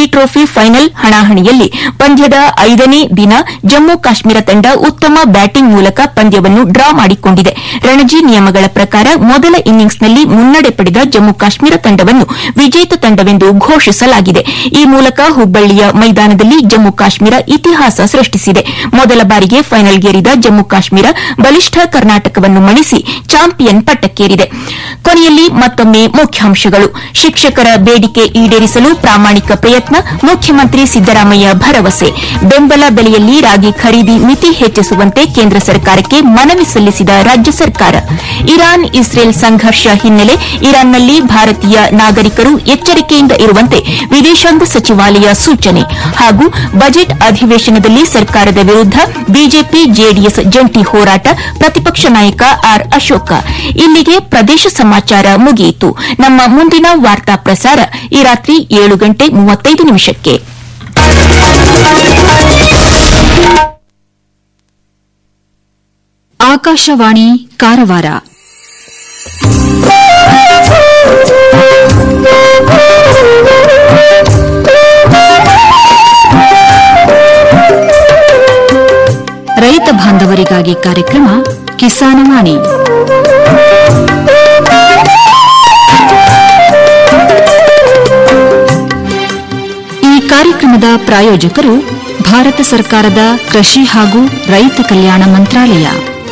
Ranji trophy final ಹಣಾಹಣಿಯಲ್ಲಿ ಪಂದ್ಯದ ಐದನೇ ದಿನ ಜಮ್ಮು ಕಾಶ್ಮೀರ ತಂಡ ಉತ್ತಮ ಬ್ಯಾಟಿಂಗ್ ಮೂಲಕ ಪಂದ್ಯವನ್ನು ಡ್ರಾ ಮಾಡಿಕೊಂಡಿದೆ ರಣಜಿ ನಿಯಮಗಳ ಪ್ರಕಾರ ಮೊದಲ ಇನ್ನಿಂಗ್ಸ್ನಲ್ಲಿ ಮುನ್ನಡೆ ಪಡೆದ ಜಮ್ಮು ಕಾಶ್ಮೀರ ತಂಡವನ್ನು ವಿಜೇತ ತಂಡವೆಂದು ಘೋಷಿಸಲಾಗಿದೆ ಈ ಮೂಲಕ ಹುಬ್ಬಳ್ಳಿಯ ಮೈದಾನದಲ್ಲಿ ಜಮ್ಮು ಕಾಶ್ಮೀರ ಇತಿಹಾಸ ಸೃಷ್ಟಿಸಿದೆ ಮೊದಲ ಬಾರಿಗೆ ಫೈನಲ್ಗೇರಿದ ಜಮ್ಮು ಕಾಶ್ಮೀರ ಬಲಿಷ್ಠ ಕರ್ನಾಟಕವನ್ನು ಮಣಿಸಿ ಚಾಂಪಿಯನ್ ಪಟ್ಟಕ್ಕೇರಿದೆ ಕೊನೆಯಲ್ಲಿ ಮತ್ತೊಮ್ಮೆ ಮುಖ್ಯಾಂಶಗಳು ಶಿಕ್ಷಕರ ಬೇಡಿಕೆ ಈಡೇರಿಸಲು ಪ್ರಾಮಾಣಿಕ ಪ್ರಯತ್ನ ಮುಖ್ಯಮಂತ್ರಿ ಸಿದ್ದರಾಮಯ್ಯ ಭರವಸೆ ಬೆಂಬಲ ಬೆಲೆಯಲ್ಲಿ ರಾಗಿ ಖರೀದಿ ಮಿತಿ ಹೆಚ್ಚಿಸುವಂತೆ ಕೇಂದ್ರ ಸರ್ಕಾರಕ್ಕೆ ಮನವಿ ಸಲ್ಲಿಸಿದ ರಾಜ್ಯ ಸರ್ಕಾರ ಇರಾನ್ ಇಸ್ರೇಲ್ ಸಂಘರ್ಷ ಹಿನ್ನೆಲೆ ಇರಾನ್ನಲ್ಲಿ ಭಾರತೀಯ ನಾಗರಿಕರು ಎಚ್ಚರಿಕೆಯಿಂದ ಇರುವಂತೆ ವಿದೇಶಾಂಗ ಸಚಿವಾಲಯ ಸೂಚನೆ ಹಾಗೂ ಬಜೆಟ್ ಅಧಿವೇಶನದಲ್ಲಿ ಸರ್ಕಾರದ ವಿರುದ್ದ ಬಿಜೆಪಿ ಜೆಡಿಎಸ್ ಜಂಟಿ ಹೋರಾಟ ಪ್ರತಿಪಕ್ಷ ನಾಯಕ ಆರ್ ಅಶೋಕ ಇಲ್ಲಿಗೆ ಪ್ರದೇಶ ಸಮಾಚಾರ ಮುಗಿಯಿತು ನಮ್ಮ ಮುಂದಿನ ವಾರ್ತಾ ಪ್ರಸಾರ ಈ ರಾತ್ರಿ ಏಳು ಗಂಟೆ ಮೂವತ್ತೈದು ನಿಮಿಷಕ್ಕೆ ಆಕಾಶವಾಣಿ ಕಾರವಾರ ರೈತ ಬಾಂಧವರಿಗಾಗಿ ಕಾರ್ಯಕ್ರಮ ಕಿಸಾನವಾಣಿ ಈ ಕಾರ್ಯಕ್ರಮದ ಪ್ರಾಯೋಜಕರು ಭಾರತ ಸರ್ಕಾರದ ಕೃಷಿ ಹಾಗೂ ರೈತ ಕಲ್ಯಾಣ ಮಂತ್ರಾಲಯ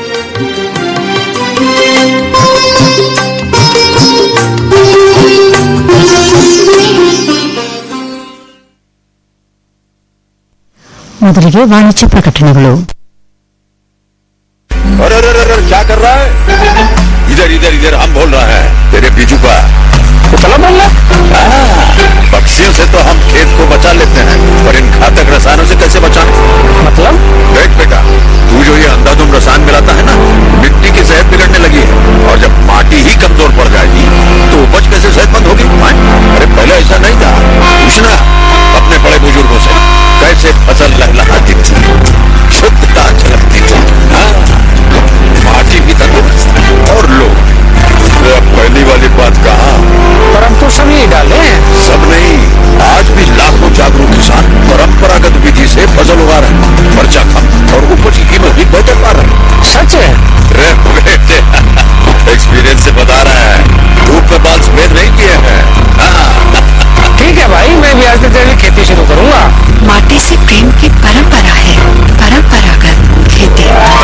ಮೊದಲಿಗೆ ವಾಣಿಜ್ಯ ಪ್ರಕಟಣೆಗಳು अरे अरे अरे अरे, क्या कर रहा है इधर इधर इधर हम बोल रहे हैं तेरे बीजू का चला बोल रहा पक्षियों से तो हम खेत को बचा लेते हैं पर इन घातक रसायनों से कैसे बचाएं मतलब देख बेटा तू जो ये अंधाधुंध रसायन मिलाता है ना मिट्टी की सेहत बिगड़ने लगी है और जब माटी ही कमजोर पड़ जाएगी तो उपज कैसे सेहतमंद होगी हाँ? अरे पहले ऐसा नहीं था पूछना अपने बड़े बुजुर्गों से कैसे फसल लहलहाती थी शुद्धता झलकती थी हाँ माटी भी तंदुरुस्त और लोग अरे अब पहली वाली बात कहा पर हम तो सभी डाले सब नहीं आज भी लाखों जागरूक किसान परंपरागत विधि से फसल उगा रहे हैं खर्चा कम और उपज की कीमत भी बेहतर पा रहे हैं सच है अरे बेटे एक्सपीरियंस से बता रहे हैं धूप में बाल सफेद नहीं किए हैं हाँ, ठीक है भाई मैं भी आज से तेरी खेती शुरू करूंगा माटी से प्रेम की परंपरा है परंपरागत खेती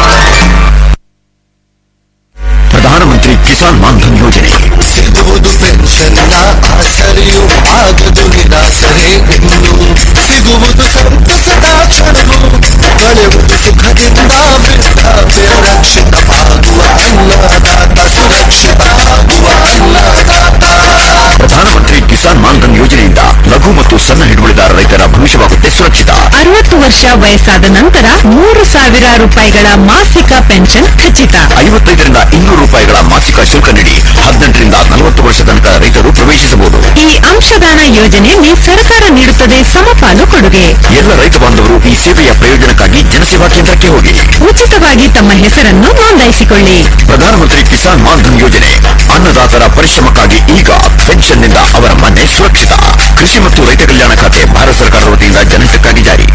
ಪ್ರಧಾನಮಂತ್ರಿ ಕಿಸಾನ್ ಮಾನ್ಧನ್ ಯೋಜನೆ ಸಿಗುವುದು ಪೆನ್ಷನ್ನ ಆಸರೆಯು ಆಗದು ನಿರಾಸರೆ ಇನ್ನು ಸಿಗುವುದು ಸಂತಸದ ಕ್ಷಣವು ಕಳೆಯುವುದು ಸುಖದಿಂದ ವೃದ್ಧಾಪ್ಯ ರಕ್ಷಿತ ಆಗುವ ಅನ್ನದಾತ ಸುರಕ್ಷಿತ ಆಗುವ ಅನ್ನದಾತ ಪ್ರಧಾನಮಂತ್ರಿ ಕಿಸಾನ್ ಮಾನ್ಧನ್ ಯೋಜನೆಯಿಂದ ಲಘು ಮತ್ತು ಸಣ್ಣ ಹಿಡುವಳಿದಾರ ರೈತರ ಭವಿಷ್ಯವಾಗುತ್ತೆ ಸುರಕ್ಷಿತ ಅರವತ್ತು ವರ್ಷ ವಯಸ್ಸಾದ ನಂತರ ಮೂರು ಸಾವಿರ ರೂಪಾಯಿಗಳ ಮಾಸಿಕ ಪೆನ್ಷನ್ ಖಚಿತ ಐವತ್ತೈದರಿಂದ ಇನ್ನೂರು ರೂಪಾಯಿಗಳ ಮಾಸಿಕ ಶುಲ್ಕ ನೀಡಿ ಹದಿನೆಂಟರಿಂದ ನಲವತ್ತು ವರ್ಷ ತನಕ ರೈತರು ಪ್ರವೇಶಿಸಬಹುದು ಈ ಅಂಶದಾನ ಯೋಜನೆಯಲ್ಲಿ ಸರ್ಕಾರ ನೀಡುತ್ತದೆ ಸಮಪಾಲು ಕೊಡುಗೆ ಎಲ್ಲ ರೈತ ಬಾಂಧವರು ಈ ಸೇವೆಯ ಪ್ರಯೋಜನಕ್ಕಾಗಿ ಜನಸೇವಾ ಕೇಂದ್ರಕ್ಕೆ ಹೋಗಿ ಉಚಿತವಾಗಿ ತಮ್ಮ ಹೆಸರನ್ನು ನೋಂದಾಯಿಸಿಕೊಳ್ಳಿ ಪ್ರಧಾನಮಂತ್ರಿ ಕಿಸಾನ್ ಮಾನ್ಧನ್ ಯೋಜನೆ ಅನ್ನದಾತರ ಪರಿಶ್ರಮಕ್ಕಾಗಿ ಈಗ ಪೆನ್ಷನ್ನಿಂದ ಅವರ ಮನೆ ಸುರಕ್ಷಿತ ಕೃಷಿ ಮತ್ತು ರೈತ ಕಲ್ಯಾಣ ಖಾತೆ ಭಾರತ ಸರ್ಕಾರದ ವತಿಯಿಂದ ಜನಹಿತಕ್ಕಾಗಿ ಜಾರಿ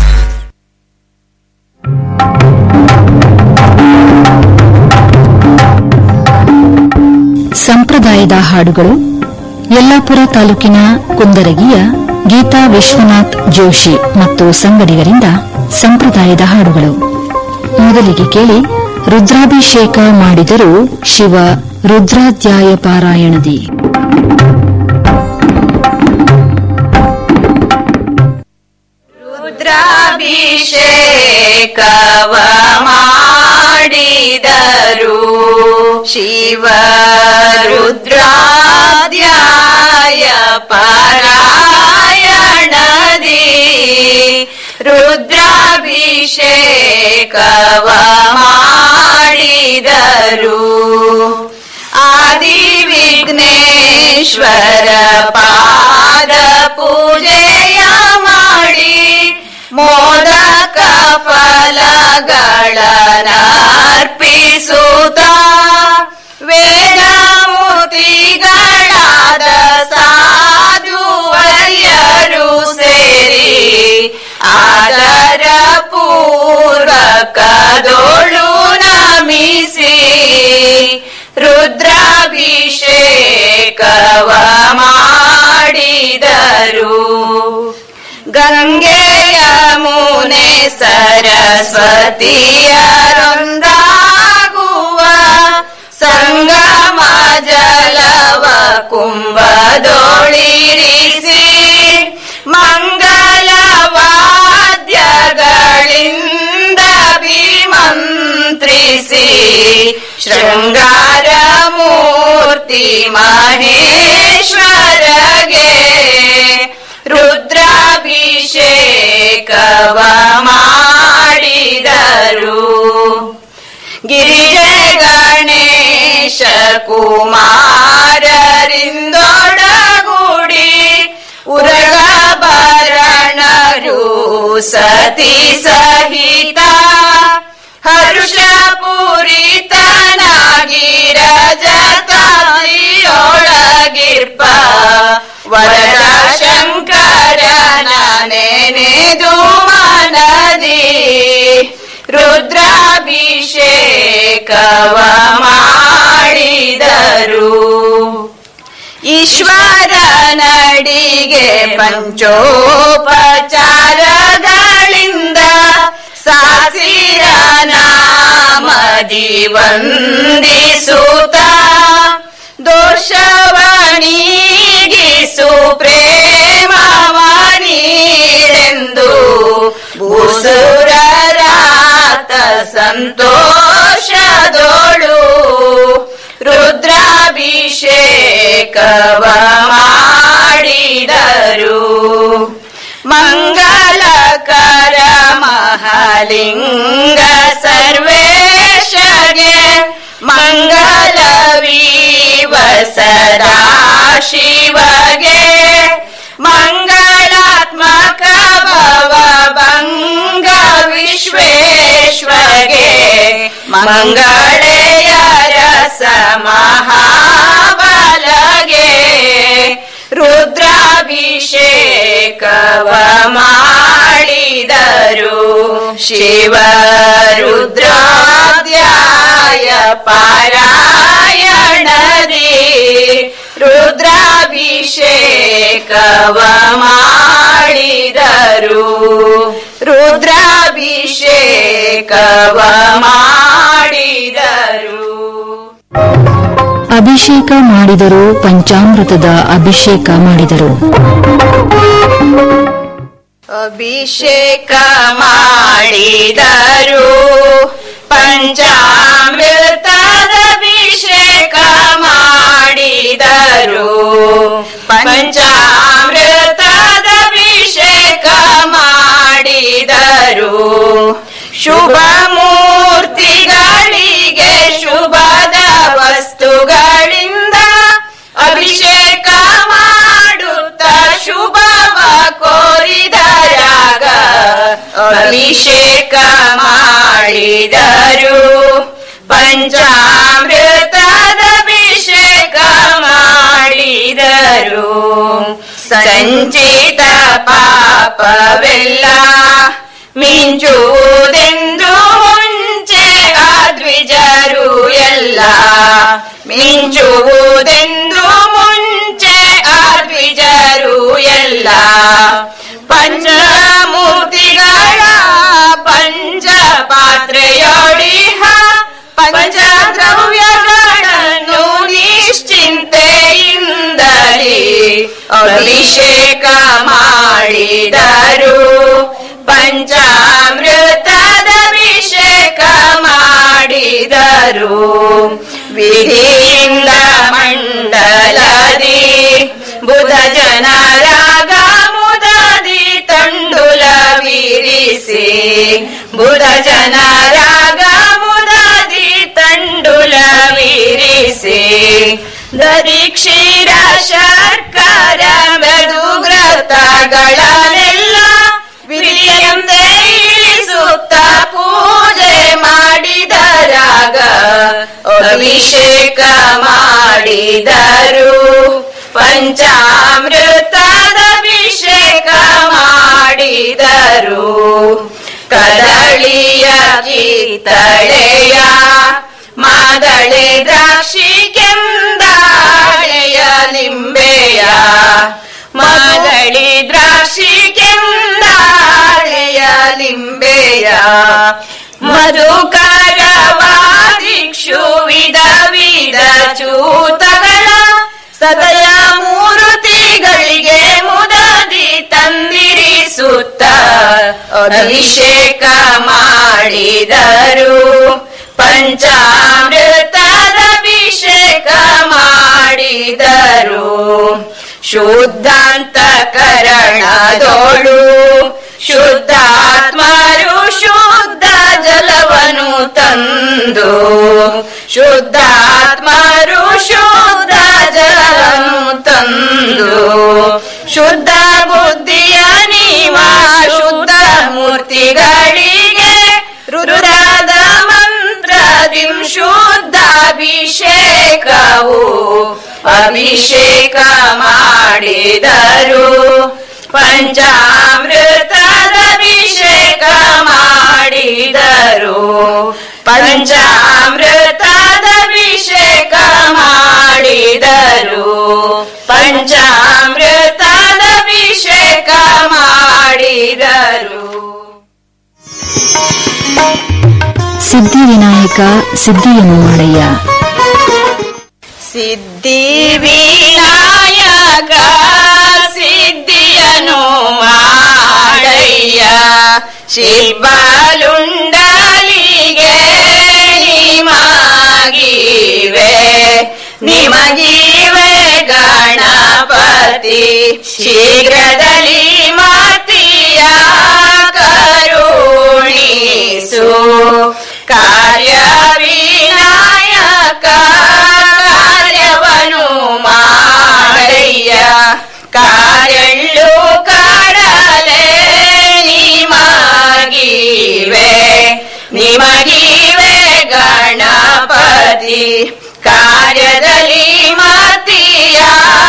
ಸಂಪ್ರದಾಯದ ಹಾಡುಗಳು ಯಲ್ಲಾಪುರ ತಾಲೂಕಿನ ಕುಂದರಗಿಯ ಗೀತಾ ವಿಶ್ವನಾಥ್ ಜೋಶಿ ಮತ್ತು ಸಂಗಡಿಗರಿಂದ ಸಂಪ್ರದಾಯದ ಹಾಡುಗಳು ಮೊದಲಿಗೆ ಕೇಳಿ ರುದ್ರಾಭಿಷೇಕ ಮಾಡಿದರೂ ಶಿವ ರುದ್ರಾಧ್ಯಾಯ ಪಾರಾಯಣದಿ ರುದ್ರಾಭಿಷೇಕವ ಮಾಡಿದರು ಶಿವ ರುದ್ರಾಧ್ಯಾಯ ಪಾರಾಯಣದಿ ರುದ್ರಾಭಿಷೇಕವ ಮಾಡಿದರು ಆದಿ ವಿಘ್ನೇಶ್ವರ ಪಾದ ಪೂಜೆಯ ಮಾಡಿ ಮೋದಕ ಫಲಗಳನ್ನರ್ಪಿಸುತ್ತ ವೇದಮೂರ್ತಿಗಳಾದ ಸಾಧುವರ್ಯರು ಸೇರಿ ಮಾಡಿದರು ಗಂಗೆಯ ಮುನೆ ಸರಸ್ವತಿಯರೊಂದಾಗುವ ಸಂಗಮ ಜಲವ ಕುಂಭದೊಳಿರಿಸಿ ಮಂಗಲವಾದ್ಯಗಳಿಂದ ವಿಮಂತ್ರಿಸಿ ಶೃಂಗಾರ ಮೂರ್ತಿ ಮಹೇಶ್ವರಗೆ ರುದ್ರಾಭಿಷೇಕವ ಮಾಡಿದರು ಗಿರಿಜೆ ಗಣೇಶ ಕುಮಾರರಿಂದೊಡಗೂಡಿ ಉರಗ ಭರಣರು ಸತಿ ಸಹಿತ ಹರುಷಪೂರಿತನಾಗಿರಜತಾಯಿಯೊಳಗಿರ್ಪ ವರದ ಶಂಕರನ ನೆನೆದು ಮನದಿ ರುದ್ರಾಭಿಷೇಕವ ಮಾಡಿದರು ಈಶ್ವರ ನಡಿಗೆ ಪಂಚೋಪಚಾರಗಳಿಂದ ಸಾಸಿರ ನಾಮದಿ ವಂದಿಸುತ್ತ ದೋಷವನೀಗಿಸು ಪ್ರೇಮವನೀರೆಂದು ಭೂಸುರರಾತ ಸಂತೋಷದೋಳು ರುದ್ರಾಭಿಷೇಕವ ಮಾಡಿದರು ಮಂಗಲಕರ ಮಹಾಲಿಂಗ ಸರ್ವೇಶಗೆ ಮಂಗಲವೀವ ಸದಾ ಶಿವಗೆ ಮಂಗಳಾತ್ಮಕ ಭವ ಭಂಗ ವಿಶ್ವೇಶ್ವಗೆ ಮಂಗಳೆಯ ರಸ ಮಹಾಬಲಗೆ ರುದ್ರಾಭಿಷೇಕವ ಮಾಡಿದರು ಶಿವ ರುದ್ರಾಧ್ಯಾಯ ಪಾರಾಯಣದಿ ರುದ್ರಾಭಿಷೇಕವ ಮಾಡಿದರು ರುದ್ರಾಭಿಷೇಕವ ಮಾಡಿದರು ಅಭಿಷೇಕ ಮಾಡಿದರು ಪಂಚಾಮೃತದ ಅಭಿಷೇಕ ಮಾಡಿದರು ಅಭಿಷೇಕ ಮಾಡಿದರು ಪಂಚಾಮೃತದ ಅಭಿಷೇಕ ಮಾಡಿದರು ಪಂಚಾಮೃತದ ಅಭಿಷೇಕ ಮಾಡಿದರು ಶುಭ ಮೂರ್ತಿಗಳಿಗೆ ಶುಭದ ವಸ್ತುಗಳಿಂದ ಅಭಿಷೇಕ ಮಾಡುತ್ತ ಶುಭವ ಕೋರಿದರಾಗ ಅಭಿಷೇಕ ಮಾಡಿದರು ಪಂಚಾಮೃತದ ಅಭಿಷೇಕ ಮಾಡಿದರು ಸಂಚಿತ ಪಾಪವೆಲ್ಲ ಮಿಂಚುವುದೆಂದು ಮುಂಚೆ ಆದ್ವಿಜರು ಎಲ್ಲ ಮಿಂಚುವುದೆಂದು ಮುಂಚೆ ಆದ್ವಿಜರು ಎಲ್ಲ ಪಂಚಮೂರ್ತಿಗಳ ಪಂಚ ಪಾತ್ರೆಯೊಳಿಹ ಪಂಚದ್ರವ್ಯಗಳನ್ನು ನಿಶ್ಚಿಂತೆಯಿಂದಲೇ ಅಭಿಷೇಕ ಮಾಡಿದರು ಪಂಚಾಮೃತದ ಅಭಿಷೇಕ ಮಾಡಿದರು ವಿಧಿಯಿಂದ ಮಂಡಲದಿ ಬುಧ ಜನರಾಗ ಮುದದಿ ತಂಡುಲವಿರಿಸಿ ಬುಧ ಜನರಾಗ ಮುದದಿ ತಂಡುಲವಿರಿಸಿ ದರಿಕ್ಷೀರ ಶರ್ಕರ ಮೃದುಗ್ರತಗಳನ್ನೆಲ್ಲ ವಿರಿಯಂತೆ ಇಳಿಸುತ್ತ ಪೂಜೆ ಮಾಡಿದರಾಗ ಅಭಿಷೇಕ ಮಾಡಿದರು ಪಂಚಾಮೃತದ ಅಭಿಷೇಕ ಮಾಡಿದರು ಕದಳಿಯ ಕಿತ್ತಳೆಯ ಮಾದಳೆ ದ್ರಾಕ್ಷಿ ಕೆಂದಾಳೆಯ ನಿಮ್ಮ ಕೇಳಿ ದ್ರಾಕ್ಷಿ ಕೆಂದಾಳೆಯ ಲಿಂಬೆಯ ಮಧುಕರವಾದಿಕ್ಷು ವಿಧ ವಿಧ ಚೂತಗಳ ಸದಯ ಮೂರುತಿಗಳಿಗೆ ಮುದದಿ ತಂದಿರಿಸುತ್ತ ಅಭಿಷೇಕ ಮಾಡಿದರು ಪಂಚಾಮೃತದ ಅಭಿಷೇಕ ಮಾಡಿದರು ಶುದ್ಧಾಂತಕರಣದೋಳು ಶುದ್ಧಾತ್ಮರು ಶುದ್ಧ ಜಲವನು ತಂದು ಶುದ್ಧಾತ್ಮರು ಶುದ್ಧ ಜಲವನ್ನು ತಂದು ಶುದ್ಧ ಬುದ್ಧಿಯ ನೀವ ಶುದ್ಧ ಮೂರ್ತಿಗಳಿಗೆ ರುದ್ರದ ಮಂತ್ರದಿಂ ಶುದ್ಧಾಭಿಷೇಕವು ಅಭಿಷೇಕ ಮಾಡಿದರು ಪಂಚಾಮೃತದ ಅಭಿಷೇಕ ಮಾಡಿದರು ಪಂಚಾಮೃತದ ಅಭಿಷೇಕ ಮಾಡಿದರು ಪಂಚಾಮೃತದ ಅಭಿಷೇಕ ಮಾಡಿದರು ಸಿದ್ಧಿವಿನಾಯಕ ಸಿದ್ಧಿಯನ್ನು ಮಾಡಯ್ಯ ಸಿದ್ಧಿ ವಿನಾಯಕ ಸಿದ್ಧಿಯನು ಮಾಡಯ್ಯ ಶಿಲ್ಬಲುಂಡಲಿಗೆ ನಿಮಗಿವೆ ನಿಮಗಿವೆ ಗಣಪತಿ ಶೀಘ್ರದಲ್ಲಿ ಮಾತಿಯ ಕರುಣಿಸು ಕಾರ್ಯ ವಿನಾಯಕ ಕಾರ್ಯವನು ಮಾಡಯ್ಯ ಕಾರ್ಯಳ್ಳು ಕಾಡಲೆ ನಿಮಗಿವೆ ನಿಮಗಿವೆ ಗಣಪತಿ ಕಾರ್ಯದಲ್ಲಿ ಮತಿಯ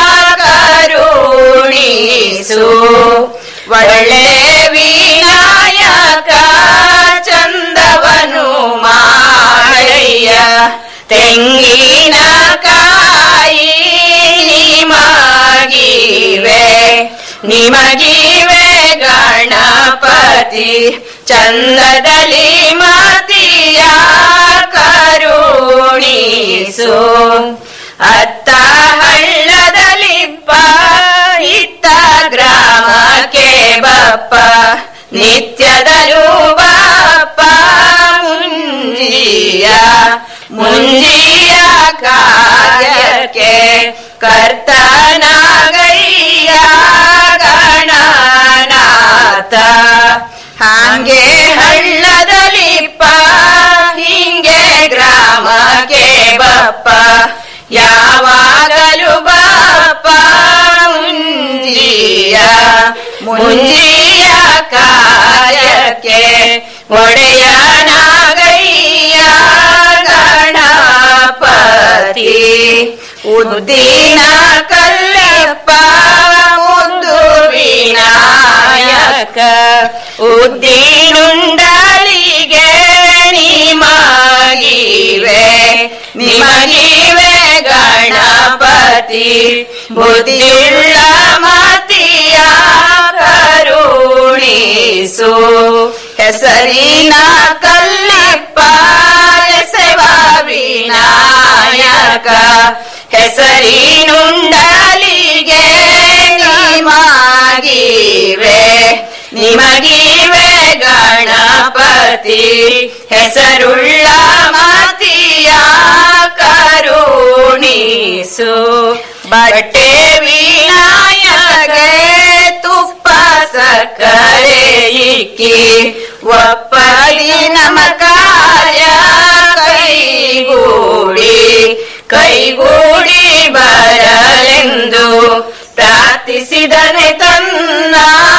ಕರುಣಿಸು ಒಳ್ಳೆ ವಿನಾಯಕ ಚಂದವನು ಮಾಡಯ್ಯ ತೆಂಗಿನ ಕಾಯಿ ನಿಮಗಿವೆ ನಿಮಗಿವೆ ಗಣಪತಿ ಚಂದದಲ್ಲಿ ಮತಿಯ ಕರುಣಿಸು ಅತ್ತ ಹಳ್ಳದಲ್ಲಿ ಇತ್ತ ಗ್ರಾಮಕ್ಕೆ ಬಪ್ಪ ನಿತ್ಯದಲು ಬಾಪ ಮುಂಜಿಯ ಮುಂಜಿಯ ಕಾರ್ಯಕ್ಕೆ ಕರ್ತನಾಗಯ್ಯ ಗಣನಾಥ ಹಾಗೆ ಹಳ್ಳದಲಿಪ್ಪ ಹಿಂಗೆ ಗ್ರಾಮಕ್ಕೆ ಬಪ್ಪ ಯಾವಾಗಲೂ ಬಾಪ ಮುಂಜಿಯ ಮುಂಜಿಯ ಕಾರ್ಯಕ್ಕೆ ಒಡೆಯನಾಗಯ್ಯ ಗಣಪತಿ ಉದ್ದಿನ ಕಲ್ಲಪ್ಪ ಮುದ್ದು ವಿನಾಯಕ ಉದ್ದಿನುಂಡಲಿಗೆ ನಿಮಗಿವೆ ನಿಮಗಿವೆ ಗಣಪತಿ ಬುದ್ಧಿಯುಳ್ಳ ಮತಿಯ ಕರುಣಿಸು ಹೆಸರಿನ ಕಲ್ಲಿಪ್ಪ ಎಸೆವ ವಿನಾಯಕ ಹೆಸರಿನುಂಡಲಿಗೆ ನಿಮಗಿವೆ ನಿಮಗಿವೆ ಗಣಪತಿ ಹೆಸರುಳ್ಳ ಮತಿಯ ಕರುಣಿಸು ಬಟ್ಟೆ ವಿನಾಯಕ ತುಪ್ಪ ಸಕ್ಕರೆ ಇಕ್ಕಿ ಒಪ್ಪಲಿ ನಮಕಾಯ ಕೈಗೂಡಿ ಕೈಗೂಡಿ ಬರಲೆಂದು ಪ್ರಾರ್ಥಿಸಿದನೆ ತನ್ನ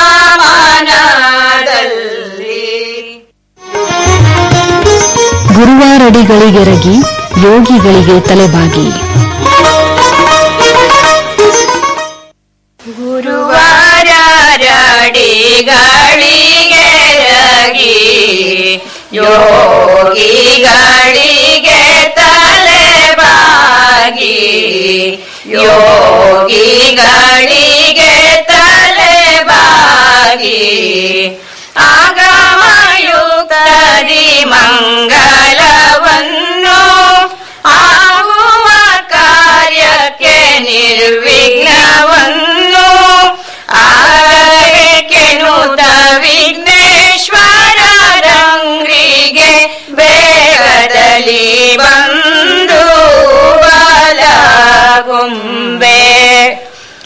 ಮನದಲ್ಲಿ ಗುರುವಾರಡಿಗಳಿಗೆರಗಿ ಯೋಗಿಗಳಿಗೆ ತಲೆಬಾಗಿ ಗುರುವಾರಡಿಗಳಿಗೆ ರಗಿ ಯೋಗಿಗಳಿಗೆ ತಲೆಬಾಗಿ ಯೋಗಿಗಳಿಗೆ ತಲೆ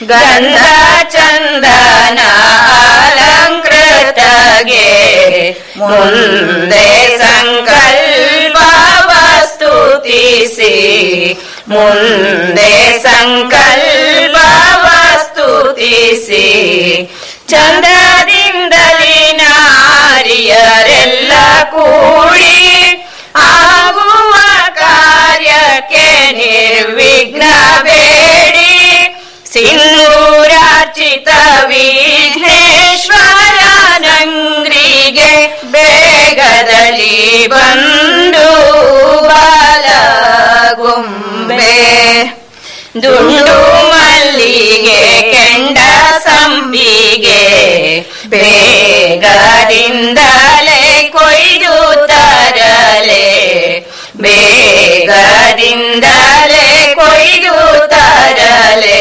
ಗಂಧ ಚಂದನ ಅಲಂಕೃತಗೆ ಮುಂದೆ ಸಂಕಲ್ಪ ಸ್ತುತಿಸಿ ಮುಂದೆ ಸಂಕಲ್ಪ ಸ್ತುತಿಸಿ ಚಂದದಿಂದಲೇ ನಾರಿಯರೆಲ್ಲ ಕೂಡಿ ಆಗುವ ಕಾರ್ಯಕ್ಕೆ ನಿರ್ವಿಘ್ನ ಬೇಡಿ ಸಿಂಧೂರಾರ್ಚಿತ ವಿಘ್ನೇಶ್ವರ ನಂಗ್ರಿಗೆ ಬೇಗದಲ್ಲಿ ಬಂದು ಬಾಲಗುಂಬೆ ದುಂಡು ಮಲ್ಲಿಗೆ ಕೆಂಡ ಸಂಪಿಗೆ ಬೇಗದಿಂದಲೇ ಕೊಯ್ದು ತರಲೆ ಬೇಗದಿಂದಲೇ ಕೊಯ್ದು ತರಲೆ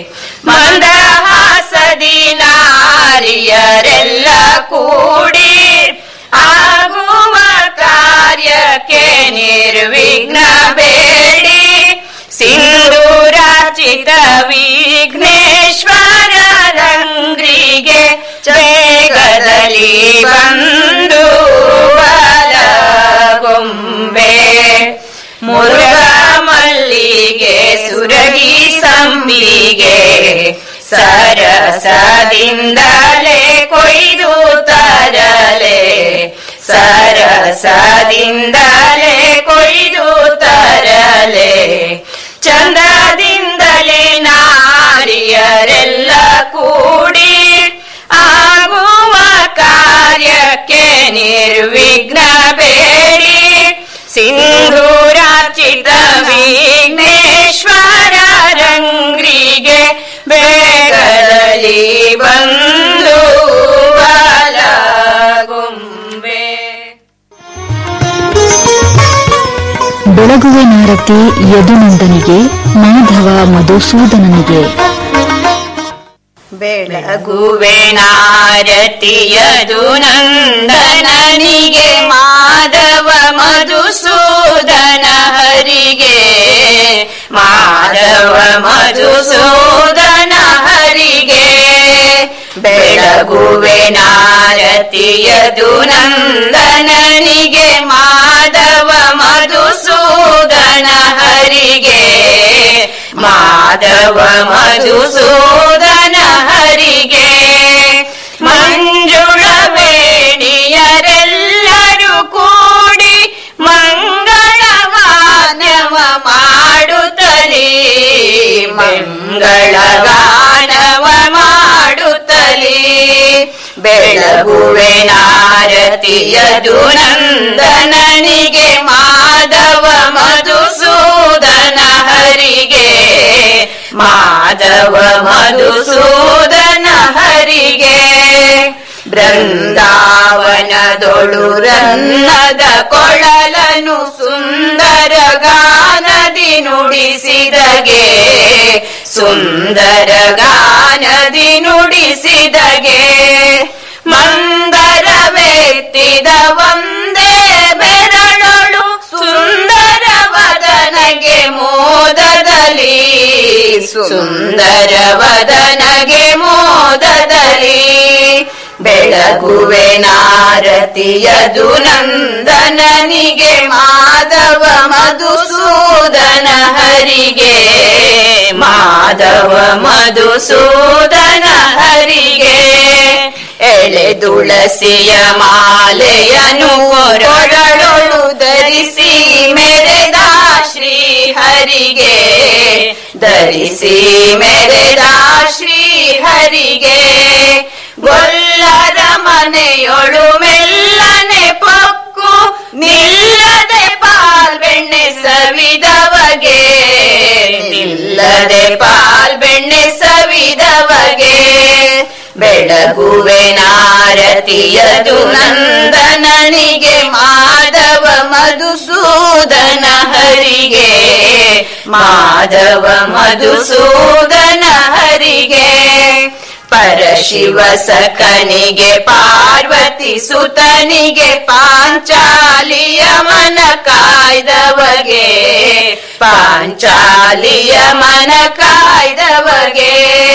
ಮಂದಹಾಸದಿ ನಾರಿಯರೆಲ್ಲ ಕೂಡಿ ಆಗುವ ಕಾರ್ಯಕ್ಕೆ ನಿರ್ವಿಘ್ನ ಬೇಡಿ ಸಿಂಧೂರಾಚಿತ ವಿಘ್ನೇಶ್ವರ ರಂಗ್ರಿಗೆ ಬೇಗದಲ್ಲಿ ಬಂದು ಬಲಗೊಂಬೆ ಮುರುಘ ಮಲ್ಲಿಗೆ ಸುರಗಿ ಸಂಬಿಗೆ ಸರಸದಿಂದಲೇ ಕೊಯ್ದು ತರಲೆ ಸರಸದಿಂದಲೇ ಕೊಯ್ದು ತರಲೆ ಚಂದದಿಂದಲೇ ನಾರಿಯರೆಲ್ಲ ಕೂಡಿ ಆಗುವ ಕಾರ್ಯಕ್ಕೆ ನಿರ್ವಿಘ್ನ ಬೇಡಿ ಸಿಂಧೂರಾಚಿತ ವಿಘ್ನೇಶ್ವರ ರಂಗ್ರಿಗೆ ಬೇಗದಲ್ಲಿ ಬಂದು ಬಾಲಗೊಂಬೆ ಬೆಳಗುವೆ ನಾರತಿ ಯದುನಂದನಿಗೆ ಮಾಧವ ಮಧುಸೂದನನಿಗೆ ಬೆಳಗುವೆನಾರತಿಯದು ನಂದನನಿಗೆ ಮಾಧವ ಮಧುಸೂದನ ಹರಿಗೆ ಮಾಧವ ಮಧುಸೂದನ ಹರಿಗೆ ಬೆಳಗುವೆನಾರತಿಯದು ನಂದನನಿಗೆ ಮಾಧವ ಮಧುಸೂದನ ಹರಿಗೆ ಮಾಧವ ಮಧುಸೂದನ ಹರಿಗೆ ಮಂಜುಳ ವೇಣಿಯರೆಲ್ಲರೂ ಕೂಡಿ ಮಂಗಳಗಾನವ ಮಾಡುತ್ತಲೇ ಮಂಗಳಗಾನವ ಮಾಡುತ್ತಲೇ ಬೆಳಗುವೆನಾರತಿಯದು ನಂದನನಿಗೆ ಮಾಧವ ಮಧುಸೂದನ ಹರಿಗೆ ಮಾಧವ ಮಧುಸೂದನ ಹರಿಗೆ ಬೃಂದಾವನದೊಳು ರನ್ನದ ಕೊಳಲನು ಸುಂದರ ಗಾನದಿ ನುಡಿಸಿದಗೆ ಸುಂದರ ಗಾನದಿ ನುಡಿಸಿದಗೆ ಮಂದರವೆತ್ತಿದ ಒಂದೇ ಬೆರಳೊಳು ಸುಂದರ ವದನಗೆ ಮೋದದಲ್ಲಿ ಸುಂದರ ವದನಗೆ ಮೋದದಲ್ಲಿ ಬೆಳಗುವೆ ನಾರತಿಯದು ನಂದನನಿಗೆ ಮಾಧವ ಮಧುಸೂದನ ಹರಿಗೆ ಮಾಧವ ಮಧುಸೂದನ ಹರಿಗೆ ಎಳೆ ತುಳಸಿಯ ಮಾಲೆಯನು ಕೊರಳೊಳು ಧರಿಸಿ ಮೆರೆದ ಶ್ರೀ ಹರಿಗೆ ಧರಿಸಿ ಮೆರೆದ ಶ್ರೀ ಹರಿಗೆ ಗೊಲ್ಲರ ಮನೆಯೊಳು ಮೆಲ್ಲನೆ ಪಕ್ಕು ನಿಲ್ಲದೆ ಪಾಲ್ ಬೆಣ್ಣೆ ಸವಿದವಗೆ ನಿಲ್ಲದೆ ಪಾಲ್ ಬೆಣ್ಣೆ ಸವಿದವಗೆ ಬೆಳಗುವೆ ನಾರತಿಯದು ನಂದನನಿಗೆ ಮಾಧವ ಮಧುಸೂದನ ಹರಿಗೆ ಮಾಧವ ಮಧುಸೂದನ ಹರಿಗೆ ಪರಶಿವ ಸಖನಿಗೆ ಪಾರ್ವ ಪಾರ್ವತಿ ಸುತನಿಗೆ ಪಾಂಚಾಲಿಯ ಮನ ಕಾಯ್ದವಗೆ ಪಾಂಚಾಲಿಯ ಮನ ಕಾಯ್ದವಗೆ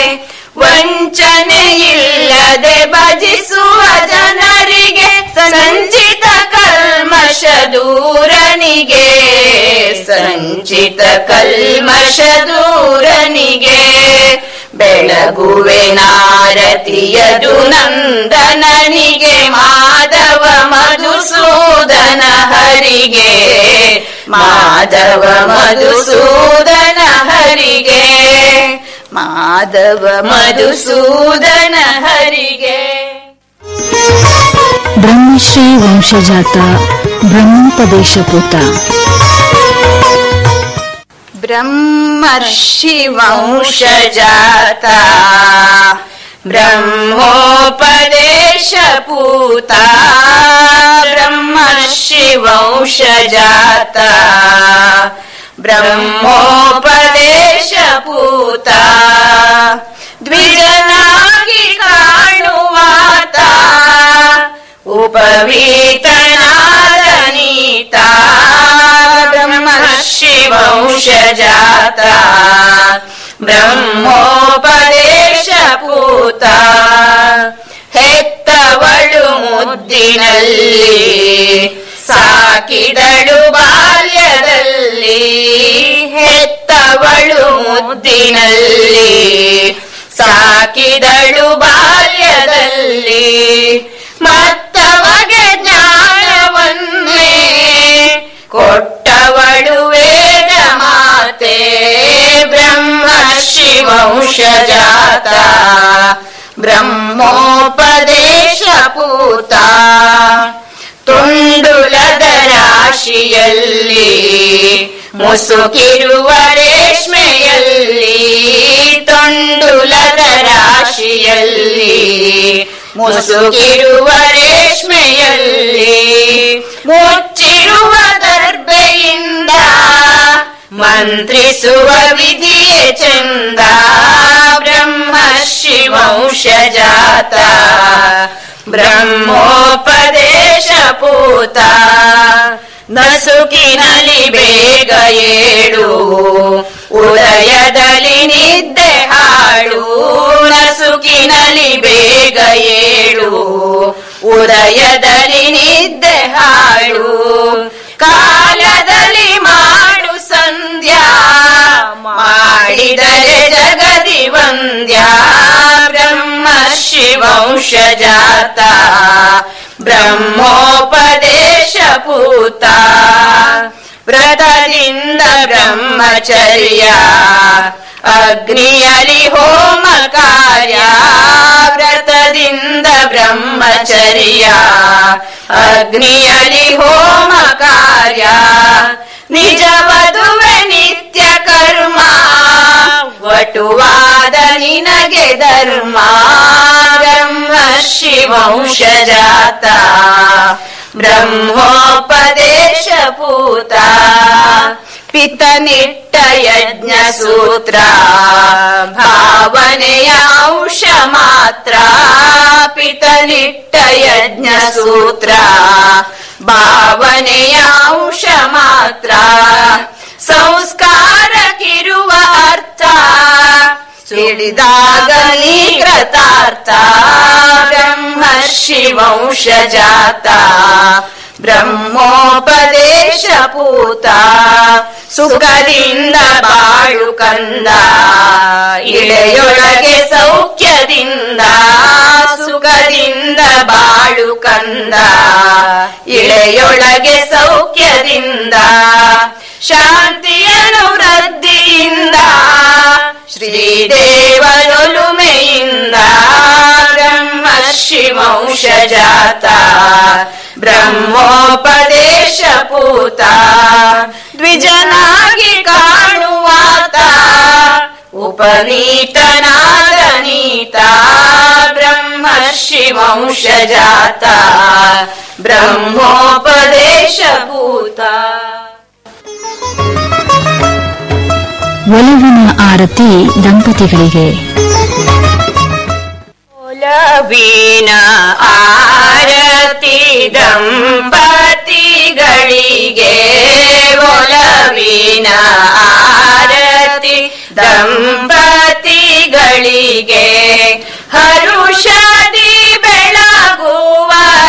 ವಂಚನೆ ಇಲ್ಲದೆ ಭಜಿಸುವ ಜನರಿಗೆ ಸಂಚಿತ ಕಲ್ಮಶ ದೂರನಿಗೆ ಸಂಚಿತ ಕಲ್ಮಶ ದೂರನಿಗೆ ಬೆಳಗುವೆ ನಾರತಿಯದು ನಂದನನಿಗೆ ಮಾಧವ ಮಧುಸೂದನ ಹರಿಗೆ ಮಾಧವ ಮಧುಸೂದನ ಹರಿಗೆ ಮಾಧವ ಮಧುಸೂದನ ಹರಿಗೆ ಬ್ರಹ್ಮಶ್ರೀ ವಂಶಜಾತ ಬ್ರಹ್ಮೋಪದೇಶ ಪುತ ಬ್ರಹ್ಮರ್ಷಿ ವಂಶಜಾತ ಬ್ರಹ್ಮೋಪದೇಶ ಪೂತ ಬ್ರಹ್ಮರ್ಷಿ ವಂಶಜಾತ ಬ್ರಹ್ಮೋಪದೇಶ ಪೂತ ದ್ವಿಜನಾಗಿ ಕಾಣುವಾತ ಉಪವೀತನಾದ ನೀತ ಬ್ರಹ್ಮರ್ಷಿ ವಂಶಜಾತ ಬ್ರಹ್ಮೋಪದೇಶ ಪೂತ ಹೆತ್ತವಳು ಮುದ್ದಿನಲ್ಲಿ ಸಾಕಿದಳು ಬಾಲ್ಯದಲ್ಲಿ ಹೆತ್ತವಳು ಮುದ್ದಿನಲ್ಲಿ ಸಾಕಿದಳು ಬಾಲ್ಯದಲ್ಲಿ ಮತ್ತವಗೆ ಜ್ಞಾನವನ್ನೇ ಕೊಟ್ಟವಳು ವೇದ ಮಾತೆ ಬ್ರಹ್ಮರ್ಷಿ ವಂಶಜಾತ ಬ್ರಹ್ಮೋಪದೇಶ ಪೂತ ತುಂಡುಲದ ರಾಶಿಯಲ್ಲಿ ಮುಸುಕಿರುವ ರೇಷ್ಮೆಯಲ್ಲಿ ತುಂಡುಲದ ರಾಶಿಯಲ್ಲಿ ಮುಸುಕಿರುವ ರೇಷ್ಮೆಯಲ್ಲಿ ಮುಚ್ಚಿರುವ ದರ್ಬೆಯಿಂದ ಮಂತ್ರಿಸುವ ವಿಧಿಯೇ ಚಂದ ಬ್ರಹ್ಮರ್ಷಿ ವಂಶಜಾತ ಬ್ರಹ್ಮೋಪದೇಶ ಪೂತ ನಸುಕಿನಲ್ಲಿ ಬೇಗ ಏಳು ಉದಯದಲ್ಲಿ ನಿದ್ದೆ ಹಾಳು ನಸುಕಿನಲ್ಲಿ ಬೇಗ ಏಳು ಉದಯದಲ್ಲಿ ನಿದ್ದೆ ಹಾಳು ಕಾಲದಲ್ಲಿ ಮಾಡು ಸಂಧ್ಯಾ ಮಾಡಿದರೆ ಜಗದಿ ವಂದ್ಯ ಬ್ರಹ್ಮರ್ಷಿ ವಂಶಜಾತ ಬ್ರಹ್ಮೋಪದೇಶ ಪೂತ ವ್ರತದಿಂದ ಬ್ರಹ್ಮಚರ್ಯ ಅಗ್ನಿಯಲಿ ಹೋಮ ಕಾರ್ಯ ವ್ರತದಿಂದ ಬ್ರಹ್ಮಚರ್ಯ ಅಗ್ನಿಯಲಿ ಹೋಮ ಕಾರ್ಯ ನಿಜ ವಧುವೆ ನಿತ್ಯ ಕರ್ಮ ವಟುವಾದ ನಿನಗೆ ಧರ್ಮ ಬ್ರಹ್ಮರ್ಷಿ ವಂಶಜಾತ ಬ್ರಹ್ಮೋಪದೇಶ ಪೂತ ಪಿತನಿಟ್ಟ ಯಜ್ಞ ಸೂತ್ರ ಭಾವನೆಯ ಅಂಶ ಮಾತ್ರ ಪಿತನಿಟ್ಟ ಯಜ್ಞ ಸೂತ್ರ ಭಾವನೆಯ ಅಂಶ ಮಾತ್ರ ಸಂಸ್ಕಾರಕ್ಕಿರುವ ಅರ್ಥ ಸಿಡಿದಾಗ ನೀ ಕೃತಾರ್ಥ ಬ್ರಹ್ಮರ್ಷಿ ವಂಶಜಾತ ಬ್ರಹ್ಮೋಪದೇಶ ಪೂತ ಸುಖದಿಂದ ಬಾಳು ಕಂದ ಇಳೆಯೊಳಗೆ ಸೌಖ್ಯದಿಂದ ಸುಖದಿಂದ ಬಾಳು ಕಂದ ಇಳೆಯೊಳಗೆ ಸೌಖ್ಯದಿಂದ ಶಾಂತಿಯನು ವೃದ್ಧಿಯಿಂದ ಶ್ರೀದೇವರೊಲುಮೆಯಿಂದ ಬ್ರಹ್ಮರ್ಷಿ ವಂಶಜಾತ ಬ್ರಹ್ಮೋಪದೇಶ ಪೂತ ದ್ವಿಜನಾಗಿ ಕಾಣುವಾತ ಉಪನೀತನಾದ ನೀತ ಬ್ರಹ್ಮರ್ಷಿ ವಂಶಜಾತ ಬ್ರಹ್ಮೋಪದೇಶ ಪೂತ ಒಲವಿನ ಆರತಿ ದಂಪತಿಗಳಿಗೆ ಒಲವಿನ ಆರ ದಂಪತಿಗಳಿಗೆ ಒಲವಿನ ಆರತಿ ದಂಪತಿಗಳಿಗೆ ಹರುಷದಿ ಬೆಳಗುವ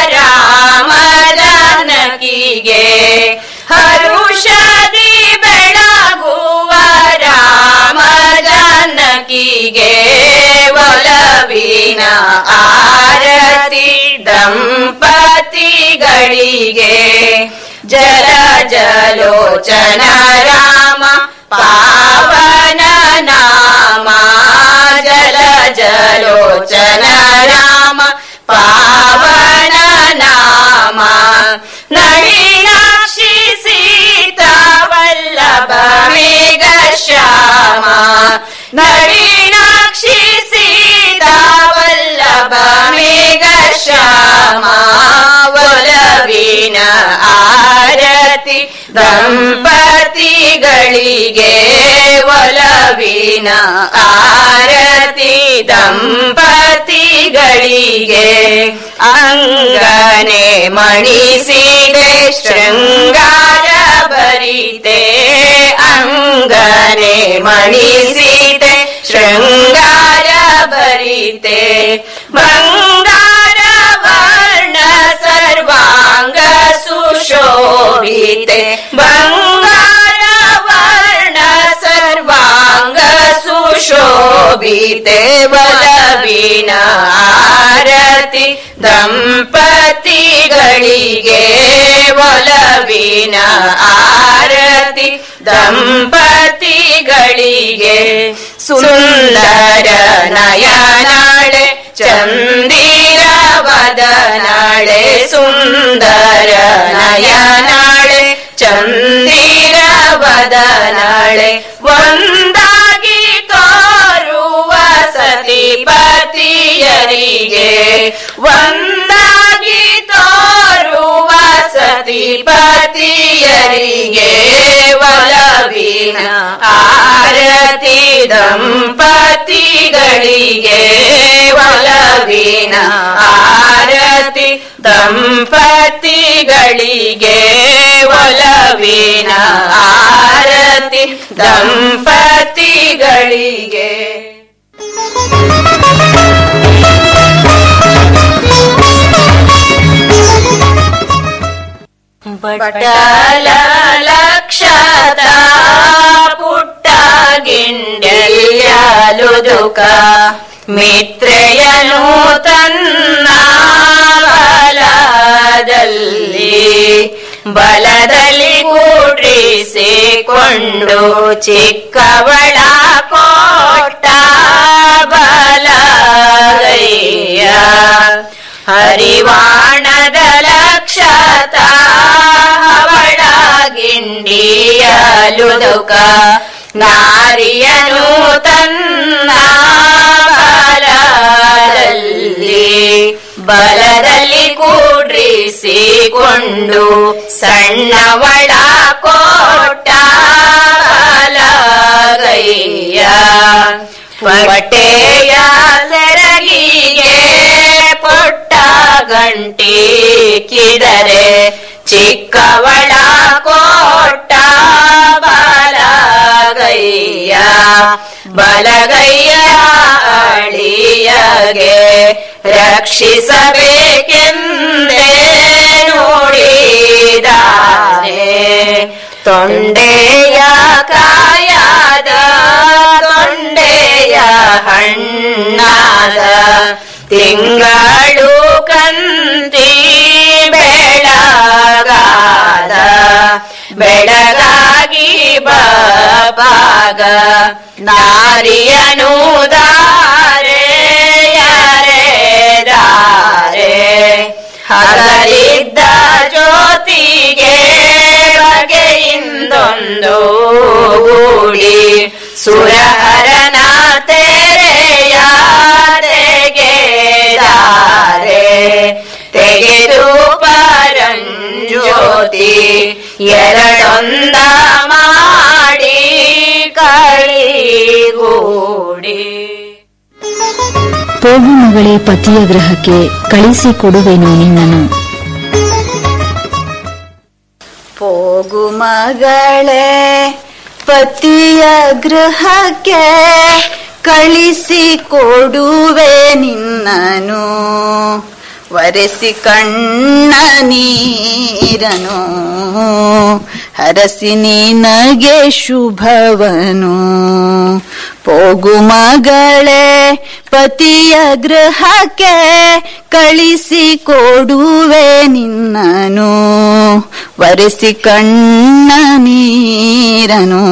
ರಾಮದನಕಿಗೆ ಹರುಷದಿ ಬೆಳಗುವ ರಾಮದನಕಿಗೆ ಒಲವಿನ ಆರತಿ ದಂಪತಿಗಳಿಗೆ ಜಲ ಜಲೋಚನ ರಾಮ ಪಾವನ ನಾಮ ಜಲ ಜಲೋಚನ ರಾಮ ಪಾವನ ನಾಮ ನಳಿನಾಕ್ಷಿ ಸೀತಾವಲ್ಲಭ ಮೇಘ ಶ್ಯಾಮ ನಳಿನಾಕ್ಷಿ ಸೀತಾವಲ್ಲಭ ಮೇಘ ಶ್ಯಾಮ ಒಲವಿನ ಆರತಿ ದಂಪತಿಗಳಿಗೆ ಒಲವಿನ ಆರತಿ ದಂಪತಿಗಳಿಗೆ ಅಂಗನೆ ಮಣಿಸಿದೆ ಶೃಂಗಾರ ಭರಿತೆ ಅಂಗನೆ ಮಣಿಸಿದೆ ಶೃಂಗಾರ ಭರಿತೆ ಬಂಗಾರ ವರ್ಣ ಸರ್ವಾಂಗ ಸುಶೋಭಿತೆ ಬಂಗಾರ ವರ್ಣ ಸರ್ವಾಂಗ ಸುಶೋಭಿತೆ ಒಲವಿನ ಆರತಿ ದಂಪತಿಗಳಿಗೆ ಒಲವಿನ ಆರತಿ ದಂಪತಿಗಳಿಗೆ ಸುಂದರ ನಯನಾಳೆ ಚಂದಿರ ವದನಾಳೆ ಸುಂದರ ನಯನಾಳೆ ಚಂದಿರ ವದನಾಳೆ ಒಂದಾಗಿ ತೋರುವ ಸತಿಪತಿಯರಿಗೆ ಒಂದಾಗಿ ತೋರುವ ಸತಿಪತಿಯರಿಗೆ ಒಲವಿನ ಆರತಿ ದಂಪತಿಗಳಿಗೆ ಒಲವಿನ ಆರತಿ ದಂಪತಿಗಳಿಗೆ ಒಲವಿನ ಆರತಿ ದಂಪತಿಗಳಿಗೆ ಬಟಲ ಲಕ್ಷದ ಪುಟ್ಟ ಗಿಂಡೆಲ್ಯಾಲುದುಕ ಮಿತ್ರೆಯನು ತನ್ನ ಬಲದಲ್ಲಿ ಬಲದಲ್ಲಿ ಕೂಡಿಸಿಕೊಂಡು ಚಿಕ್ಕವಳ ಕೋಟ ಬಲಗೈಯ ಹರಿವಾಣದ ಲಕ್ಷತ ಅವಳ ಗಿಂಡಿಯಲುದುಕ ನಾರಿಯನು ತನ್ನ ಬಲದಲ್ಲಿ ಬಲದಲ್ಲಿ ಕೂಡ್ರಿಸಿಕೊಂಡು ಸಣ್ಣವಳ ಕೋಟ ಬಲಗೈಯ ಪಟೆಯ ಸೆರಗಿಗೆ ಪೊಟ್ಟ ಗಂಟಿ ಕಿದರೆ ಚಿಕ್ಕವಳ ಕೋಟ ಬಲಗೈಯ ಬಲಗೈಯ ಅಳಿಯಗೆ ರಕ್ಷಿಸಬೇಕೆಂದೇ ನೋಡಿದಾನೆ ತೊಂಡೆಯ ಕಾಯದ ತೊಂಡೆಯ ಹಣ್ಣಾದ ತಿಂಗಳು ಕಂತಿ ಬೆಳಗಾದ ಬೆಳಗಾಗಿ ಬಾಗ ನಾರಿಯನು ದಾರೆ ಯಾರೇ ದಾರೆ ಹಗಲಿದ್ದ ಜ್ಯೋತಿಗೆ ಬಗೆಯಿಂದೊಂದು ಗೂಡಿ ಸುರಹರನ ತೆರೆಯ ತೆಗೆದಾರೆ ತೆಗೆದು ಪರಂಜ್ಯೋತಿ ಎರಡೊಂದ ಮಾಡಿ ಕಳಿಗೂಡಿ ಹೋಗು ಮಗಳೇ ಪತಿಯ ಗೃಹಕ್ಕೆ ಕಳಿಸಿ ಕೊಡುವೆನು ನಿನ್ನನು ಹೋಗು ಮಗಳೇ ಪತಿಯ ಗೃಹಕ್ಕೆ ಕಳಿಸಿ ಕೊಡುವೆ ನಿನ್ನನು ವರೆಸಿ ಕಣ್ಣ ನೀರನು ಹರಸಿ ನಿನಗೆ ಶುಭವನು ಹೋಗು ಮಗಳೇ ಪತಿಯ ಗೃಹಕ್ಕೆ ಕಳಿಸಿ ಕೊಡುವೆ ನಿನ್ನನು ವರೆಸಿ ಕಣ್ಣ ನೀರನು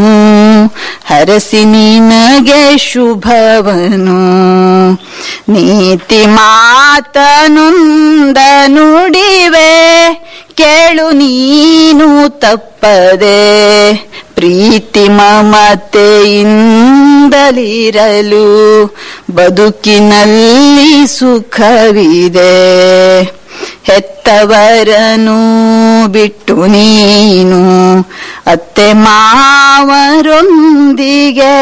ಹರಸಿ ನಿನಗೆ ಶುಭವನು ನೀತಿ ಮಾತನುಂದ ನುಡಿವೆ ಕೇಳು ನೀನು ತಪ್ಪದೆ ಪ್ರೀತಿ ಮಮತೆಯಿಂದಲಿರಲು ಬದುಕಿನಲ್ಲಿ ಸುಖವಿದೆ ಹೆತ್ತವರನು ಬಿಟ್ಟು ನೀನು ಅತ್ತೆ ಮಾವರೊಂದಿಗೆ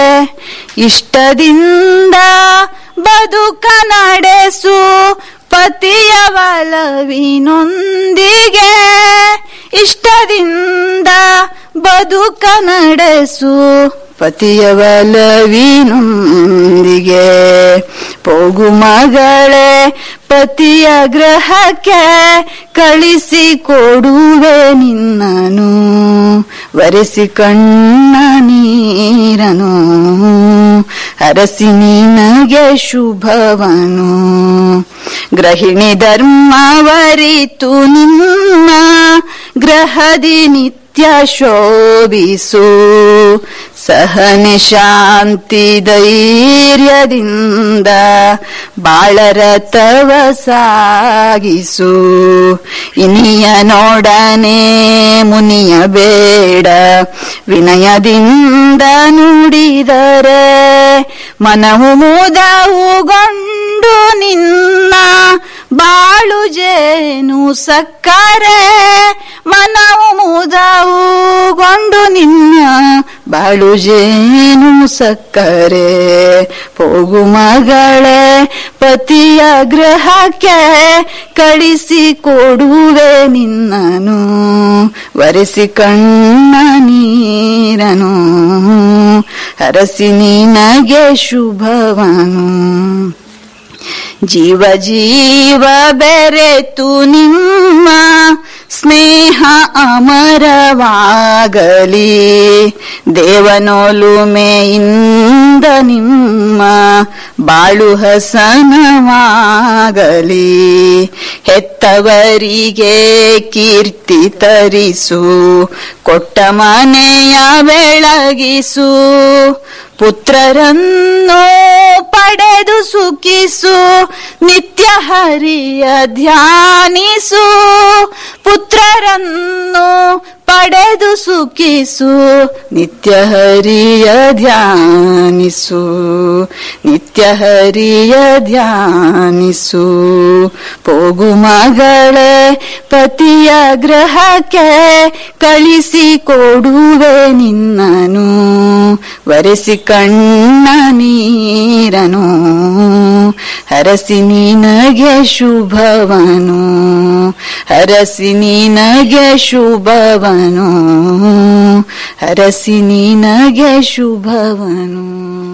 ಇಷ್ಟದಿಂದ ಬದುಕ ನಡೆಸು ಪತಿಯ ಒಲವಿನೊಂದಿಗೆ ಇಷ್ಟದಿಂದ ಬದುಕ ನಡೆಸು ಪತಿಯ ಒಲವಿನೊಂದಿಗೆ ಹೋಗು ಮಗಳೇ ಪತಿಯ ಗ್ರಹಕ್ಕೆ ಕಳಿಸಿ ಕೊಡುವೆ ನಿನ್ನನು ವರೆಸಿ ಕಣ್ಣ ನೀರನು ಹರಸಿ ನಿನಗೆ ಶುಭವನು ಗ್ರಹಿಣಿ ಧರ್ಮವರಿತು ನಿನ್ನ ಗ್ರಹದಿ ನಿತ್ಯ ಶೋಭಿಸು ಸಹನೆ ಶಾಂತಿ ಧೈರ್ಯದಿಂದ ಬಾಳರತವ ಸಾಗಿಸು ಇನಿಯ ನೋಡನೆ ಮುನಿಯ ಬೇಡ ವಿನಯದಿಂದ ನುಡಿದರೆ ಮನವು ಮುದವುಗೊಂಡು ನಿನ್ನ ಬಾಳು ಜೇನು ಸಕ್ಕರೆ ಮನವು ಮುದವುಗೊಂಡು ನಿನ್ನ ಬಾಳು ಜೇನು ಸಕ್ಕರೆ ಹೋಗು ಮಗಳೇ ಪತಿಯ ಗ್ರಹಕ್ಕೆ ಕಳಿಸಿ ಕೊಡುವೆ ನಿನ್ನನು ವರೆಸಿ ಕಣ್ಣ ನೀರನು ಹರಸಿ ನಿನಗೆ ಶುಭವನು ಜೀವ ಜೀವ ಬೆರೆತು ನಿಮ್ಮ ಸ್ನೇಹ ಅಮರವಾಗಲಿ ದೇವನೊಲುಮೆಯಿಂದ ನಿಮ್ಮ ಬಾಳು ಹಸನವಾಗಲಿ ಹೆತ್ತವರಿಗೆ ಕೀರ್ತಿ ತರಿಸು ಕೊಟ್ಟ ಮನೆಯ ಬೆಳಗಿಸು ಪುತ್ರರನ್ನು ಪಡೆದು ಸುಖಿಸು ನಿತ್ಯ ಹರಿಯ ಧ್ಯಾನಿಸು ಪುತ್ರರನ್ನು ಪಡೆದು ಸುಖಿಸು ನಿತ್ಯ ಹರಿಯ ಧ್ಯಾನಿಸು ನಿತ್ಯ ಹರಿಯ ಧ್ಯಾನಿಸು ಹೋಗು ಮಗಳೇ ಪತಿಯ ಗ್ರಹಕ್ಕೆ ಕಳಿಸಿ ಕೊಡುವೆ ನಿನ್ನನು ವರೆಸಿ ಕಣ್ಣ ನೀರನು ಹರಸಿ ನಿನಗೆ ಶುಭವನು ಹರಸಿ ನಿನಗೆ ಶುಭವನು ಹರಸಿ ನಿನಗೆ ಶುಭವನು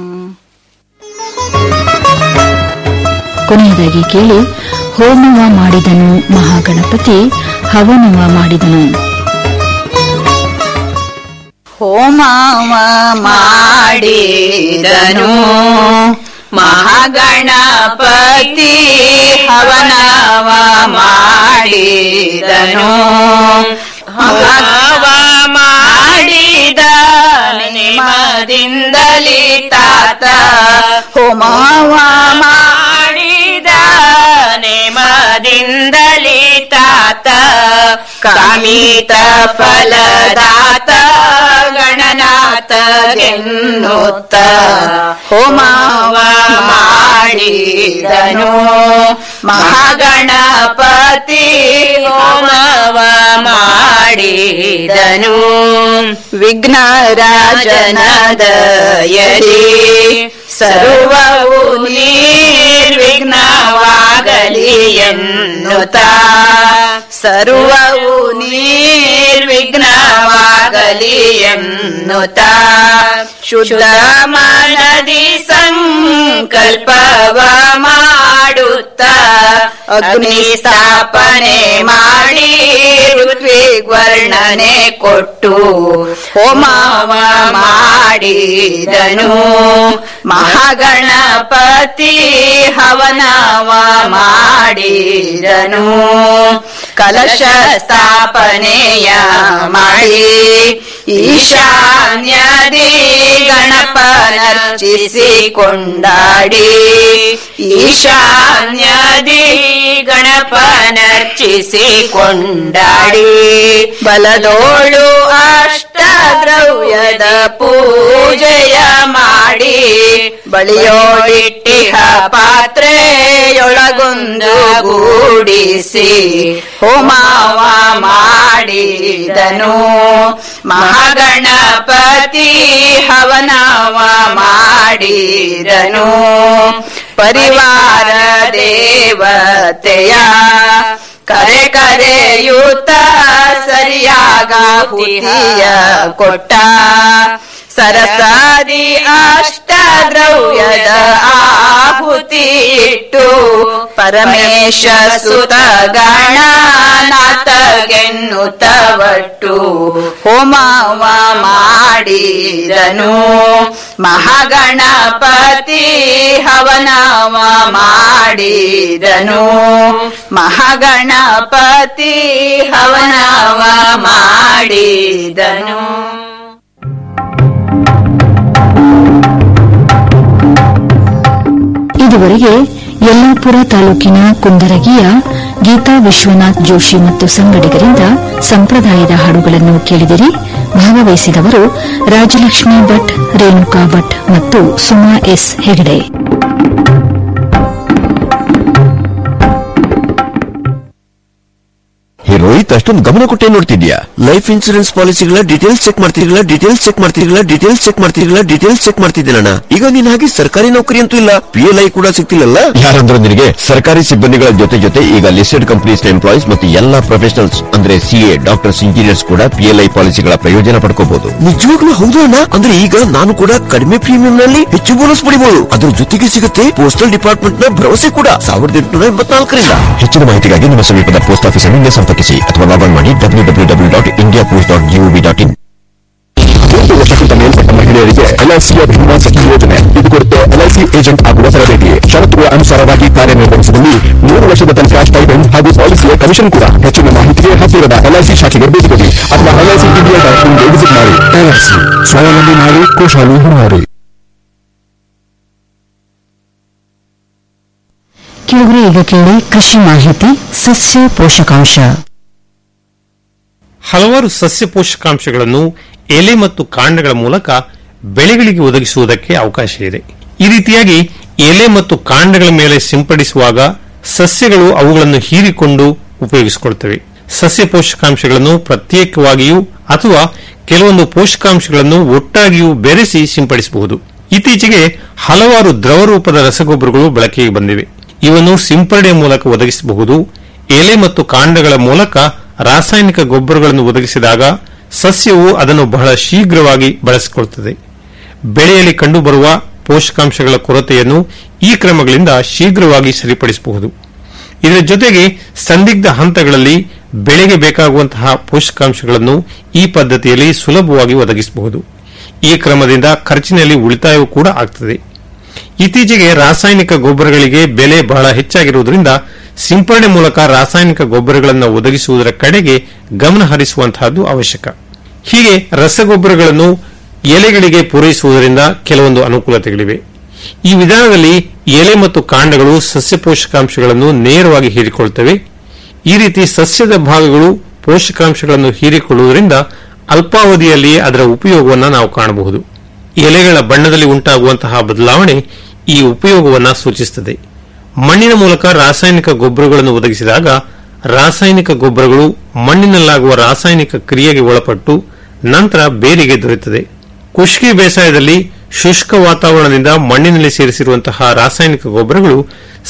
ಕೊನೆಯದಾಗಿ ಕೇಳಿ ಹೋಮವ ಮಾಡಿದನು ಮಹಾಗಣಪತಿ ಹವನವ ಮಾಡಿದನು ಹೋಮವ ಮಾಡಿದನು ಮಹಾಗಣಪತಿ ಹವನವ ಮಾಡಿದನು ಹವನವ ಮಾಡಿದ ನಿಮದಿಂದಲಿ ತಾತ ಹೋಮವ ಮಾಡಿದ ನೇಮದಿಂದಲಿ ತಾತ ಕಾಮಿತ ಫಲದಾತ ಗಣನಾಥ ಗೆನ್ನುತ್ತ ಹೋಮವ ಮಾಡಿದನು ಮಹಾಗಣಪತಿ ಹೋಮವ ಮಾಡಿದನು ವಿಘ್ನರಾಜನದಯರಿ ಸರ್ವವು ನಿರ್ವಿಘ್ನವಾಗಲಿ ಎನ್ನುತ್ತ ಸರ್ವವು ನಿರ್ವಿಘ್ನವಾಗಲಿ ಎನ್ನುತ್ತ ಶುದ್ಧ ಮನದಿ ಸಂಕಲ್ಪವ ಮಾಡುತ್ತ ಅಗ್ನಿ ಸ್ಥಾಪನೆ ಮಾಡಿ ಋತ್ವಿಗ್ವರ್ಣನೆ ಕೊಟ್ಟು ಹೋಮವ ಮಾಡಿದನು ಮಹಾಗಣಪತಿ ಹವನವ ಮಾಡಿದನು ಕಲಶ ಸ್ಥಾಪನೆಯ ಮಾಡಿ ಈಶಾನ್ಯದಿ ಗಣಪನರ್ಚಿಸಿ ಕೊಂಡಾಡಿ ಈಶಾನ್ಯದಿ ಗಣಪನರ್ಚಿಸಿ ಕೊಂಡಾಡಿ ಬಲದೋಳು ಅಷ್ಟದ್ರವ್ಯದ ಪೂಜೆಯ ಮಾಡಿ ಬಳಿಯೋಳಿಟ್ಟಿಹ ಪಾತ್ರೆಯೊಳಗೊಂದು ಗೂಡಿಸಿ ಹೋಮವ ಮಾಡಿದನು ಮಹಾಗಣಪತಿ ಹವನವ ಮಾಡಿದನು ಪರಿವಾರ ದೇವತೆಯ ಕರೆ ಕರೆಯುತ್ತ ಸರಿಯಾಗ ಹುತಿಯ ಕೊಟ್ಟ ಸರಸಾದಿ ಅಷ್ಟದ್ರವ್ಯದ ಆಹುತಿ ಇಟ್ಟು ಪರಮೇಶ ಸುತ ಗಣನಾಥಗೆನ್ನುತ್ತವಟ್ಟು ಹೋಮವ ಮಾಡಿದನು ಮಹಾಗಣಪತಿ ಹವನವ ಮಾಡಿದನು ಮಹಾಗಣಪತಿ ಹವನವ ಮಾಡಿದನು ಇದುವರೆಗೆ ಯಲ್ಲಾಪುರ ತಾಲೂಕಿನ ಕುಂದರಗಿಯ ಗೀತಾ ವಿಶ್ವನಾಥ್ ಜೋಶಿ ಮತ್ತು ಸಂಗಡಿಗರಿಂದ ಸಂಪ್ರದಾಯದ ಹಾಡುಗಳನ್ನು ಕೇಳಿದಿರಿ ಭಾಗವಹಿಸಿದವರು ರಾಜಲಕ್ಷ್ಮಿ ಭಟ್ ರೇಣುಕಾ ಭಟ್ ಮತ್ತು ಸುಮಾ ಎಸ್ ಹೆಗಡೆ ಹೇ ರೋಹಿತ್ ಅಷ್ಟೊಂದು ಗಮನ ಕೊಟ್ಟೆ ನೋಡ್ತಿದ್ಯಾ ಲೈಫ್ ಇನ್ಸೂರೆನ್ಸ್ ಪಾಲಿಸಿಗಳ ಡೀಟೇಲ್ಸ್ ಚೆಕ್ ಮಾಡ್ತಿದ್ದಿಲ್ಲ ಡೀಟೇಲ್ಸ್ ಚೆಕ್ ಮಾಡ್ತಿದ್ದಿಲ್ಲ ಡೀಟೇಲ್ಸ್ ಚೆಕ್ ಮಾಡ್ತಿದ್ದಿಲ್ಲ ಡೀಟೇಲ್ಸ್ ಚೆಕ್ ಮಾಡ್ತಿದ್ದಿಲ್ಲಣ್ಣ ಈಗ ನೀನ್ ಹಾಗೆ ಸರ್ಕಾರಿ ನೌಕರಿ ಅಂತೂ ಇಲ್ಲ ಪಿ ಎಲ್ ಐ ಕೂಡ ಸಿಗ್ತಿಲ್ಲಲ್ಲ ಯಾರಂದ್ರು ನಿನಗೆ ಸರ್ಕಾರಿ ಸಿಬ್ಬಂದಿಗಳ ಜೊತೆ ಜೊತೆ ಈಗ ಲಿಸ್ಟೆಡ್ ಕಂಪನೀಸ್ ಎಂಪ್ಲಾಯೀಸ್ ಮತ್ತು ಎಲ್ಲಾ ಪ್ರೊಫೆಷನಲ್ಸ್ ಅಂದ್ರೆ ಸಿಎ ಡಾಕ್ಟರ್ಸ್ ಇಂಜಿನಿಯರ್ಸ್ ಕೂಡ ಪಿ ಎಲ್ ಐ ಪಾಲಿಸಿಗಳ ಪ್ರಯೋಜನ ಪಡ್ಕೋಬಹುದು ನಿಜವಾಗ್ಲೂ ಹೌದು ಅಣ್ಣ ಅಂದ್ರೆ ಈಗ ನಾನು ಕೂಡ ಕಡಿಮೆ ಪ್ರೀಮಿಯಂ ನಲ್ಲಿ ಹೆಚ್ಚು ಬೋನಸ್ ಪಡಿಬಹುದು ಅದ್ರ ಜೊತೆಗೆ ಸಿಗುತ್ತೆ ಪೋಸ್ಟಲ್ ಡಿಪಾರ್ಟ್ಮೆಂಟ್ ನ ಭರವಸೆ ಕೂಡ ಸಾವಿರದ ಎಂಟುನೂರ ಎಂಬತ್ನಾಲ್ಕರಿಂದ ಹೆಚ್ಚಿನ ಮಾಹಿತಿಗಾಗಿ ನಿಮ್ಮ ಸಮೀಪದ ಪೋಸ್ಟ್ ಆಫೀಸ್ ಅನ್ನು ಸಂಪರ್ಕಿಸಿ ಅಥವಾ ಲಾಗ್ ಮಾಡಿ W W W dot India Post dot gov dot in ಒಂದು ವರ್ಷಕ್ಕಿಂತ ಮೇಲ್ಪಟ್ಟ ಮಹಿಳೆಯರಿಗೆ ಎಲ್ಐಸಿಯ ಭೀಮಾ ಸಖಿ ಯೋಜನೆ ಇದು ಕುರಿತು ಎಲ್ಐಸಿ ಏಜೆಂಟ್ ಆಗುವ ತರಬೇತಿ ಷರತ್ತುಗಳ ಅನುಸಾರವಾಗಿ ಕಾರ್ಯನಿರ್ವಹಿಸಿದಲ್ಲಿ ಮೂರು ವರ್ಷದ ತನಕ ಸ್ಟೈಪೆಂಡ್ ಹಾಗೂ ಪಾಲಿಸಿಯ ಕಮಿಷನ್ ಕೂಡ ಹೆಚ್ಚಿನ ಮಾಹಿತಿಗೆ ಹತ್ತಿರದ ಎಲ್ಐಸಿ ಶಾಖೆಗೆ ಭೇಟಿ ಕೊಡಿ ಅಥವಾ ಎಲ್ಐಸಿ ಇಂಡಿಯಾ ಡಾಟ್ ಇನ್ಗೆ ವಿಸಿಟ್ ಮಾಡಿ ಎಲ್ಐಸಿ ಸ್ವಾವಲಂಬಿ ಮಾಡಿ ಕೋಶಾಲಿ ಮಾಡಿ ಕೆಲವರು ಈಗ ಕೇಳಿ ಕೃಷಿ ಮಾಹಿತಿ ಸಸ್ಯ ಪೋಷಕಾಂಶ ಹಲವಾರು ಸಸ್ಯ ಪೋಷಕಾಂಶಗಳನ್ನು ಎಲೆ ಮತ್ತು ಕಾಂಡಗಳ ಮೂಲಕ ಬೆಳೆಗಳಿಗೆ ಒದಗಿಸುವುದಕ್ಕೆ ಅವಕಾಶ ಇದೆ ಈ ರೀತಿಯಾಗಿ ಎಲೆ ಮತ್ತು ಕಾಂಡಗಳ ಮೇಲೆ ಸಿಂಪಡಿಸುವಾಗ ಸಸ್ಯಗಳು ಅವುಗಳನ್ನು ಹೀರಿಕೊಂಡು ಉಪಯೋಗಿಸಿಕೊಳ್ತವೆ ಸಸ್ಯ ಪೋಷಕಾಂಶಗಳನ್ನು ಪ್ರತ್ಯೇಕವಾಗಿಯೂ ಅಥವಾ ಕೆಲವೊಂದು ಪೋಷಕಾಂಶಗಳನ್ನು ಒಟ್ಟಾಗಿಯೂ ಬೆರೆಸಿ ಸಿಂಪಡಿಸಬಹುದು ಇತ್ತೀಚೆಗೆ ಹಲವಾರು ದ್ರವ ರೂಪದ ರಸಗೊಬ್ಬರಗಳು ಬಳಕೆಗೆ ಬಂದಿವೆ ಇವನ್ನು ಸಿಂಪರಣೆ ಮೂಲಕ ಒದಗಿಸಬಹುದು ಎಲೆ ಮತ್ತು ಕಾಂಡಗಳ ಮೂಲಕ ರಾಸಾಯನಿಕ ಗೊಬ್ಬರಗಳನ್ನು ಒದಗಿಸಿದಾಗ ಸಸ್ಯವು ಅದನ್ನು ಬಹಳ ಶೀಘ್ರವಾಗಿ ಬಳಸಿಕೊಳ್ಳುತ್ತದೆ ಬೆಳೆಯಲ್ಲಿ ಕಂಡುಬರುವ ಪೋಷಕಾಂಶಗಳ ಕೊರತೆಯನ್ನು ಈ ಕ್ರಮಗಳಿಂದ ಶೀಘ್ರವಾಗಿ ಸರಿಪಡಿಸಬಹುದು ಇದರ ಜೊತೆಗೆ ಸಂದಿಗ್ಧ ಹಂತಗಳಲ್ಲಿ ಬೆಳೆಗೆ ಬೇಕಾಗುವಂತಹ ಪೋಷಕಾಂಶಗಳನ್ನು ಈ ಪದ್ಧತಿಯಲ್ಲಿ ಸುಲಭವಾಗಿ ಒದಗಿಸಬಹುದು ಈ ಕ್ರಮದಿಂದ ಖರ್ಚಿನಲ್ಲಿ ಉಳಿತಾಯವೂ ಕೂಡ ಆಗ್ತದೆ ಇತ್ತೀಚೆಗೆ ರಾಸಾಯನಿಕ ಗೊಬ್ಬರಗಳಿಗೆ ಬೆಲೆ ಬಹಳ ಹೆಚ್ಚಾಗಿರುವುದರಿಂದ ಸಿಂಪರಣೆ ಮೂಲಕ ರಾಸಾಯನಿಕ ಗೊಬ್ಬರಗಳನ್ನು ಒದಗಿಸುವುದರ ಕಡೆಗೆ ಗಮನ ಹರಿಸುವಂತಹದ್ದು ಅವಶ್ಯಕ ಹೀಗೆ ರಸಗೊಬ್ಬರಗಳನ್ನು ಎಲೆಗಳಿಗೆ ಪೂರೈಸುವುದರಿಂದ ಕೆಲವೊಂದು ಅನುಕೂಲತೆಗಳಿವೆ ಈ ವಿಧಾನದಲ್ಲಿ ಎಲೆ ಮತ್ತು ಕಾಂಡಗಳು ಸಸ್ಯ ಪೋಷಕಾಂಶಗಳನ್ನು ನೇರವಾಗಿ ಹೀರಿಕೊಳ್ಳುತ್ತವೆ ಈ ರೀತಿ ಸಸ್ಯದ ಭಾಗಗಳು ಪೋಷಕಾಂಶಗಳನ್ನು ಹೀರಿಕೊಳ್ಳುವುದರಿಂದ ಅಲ್ಪಾವಧಿಯಲ್ಲಿಯೇ ಅದರ ಉಪಯೋಗವನ್ನು ನಾವು ಕಾಣಬಹುದು ಎಲೆಗಳ ಬಣ್ಣದಲ್ಲಿ ಉಂಟಾಗುವಂತಹ ಬದಲಾವಣೆ ಈ ಉಪಯೋಗವನ್ನು ಸೂಚಿಸುತ್ತದೆ ಮಣ್ಣಿನ ಮೂಲಕ ರಾಸಾಯನಿಕ ಗೊಬ್ಬರಗಳನ್ನು ಒದಗಿಸಿದಾಗ ರಾಸಾಯನಿಕ ಗೊಬ್ಬರಗಳು ಮಣ್ಣಿನಲ್ಲಾಗುವ ರಾಸಾಯನಿಕ ಕ್ರಿಯೆಗೆ ಒಳಪಟ್ಟು ನಂತರ ಬೇರಿಗೆ ದೊರೆಯುತ್ತದೆ ಕುಷ್ಕಿ ಬೇಸಾಯದಲ್ಲಿ ಶುಷ್ಕ ವಾತಾವರಣದಿಂದ ಮಣ್ಣಿನಲ್ಲಿ ಸೇರಿಸಿರುವಂತಹ ರಾಸಾಯನಿಕ ಗೊಬ್ಬರಗಳು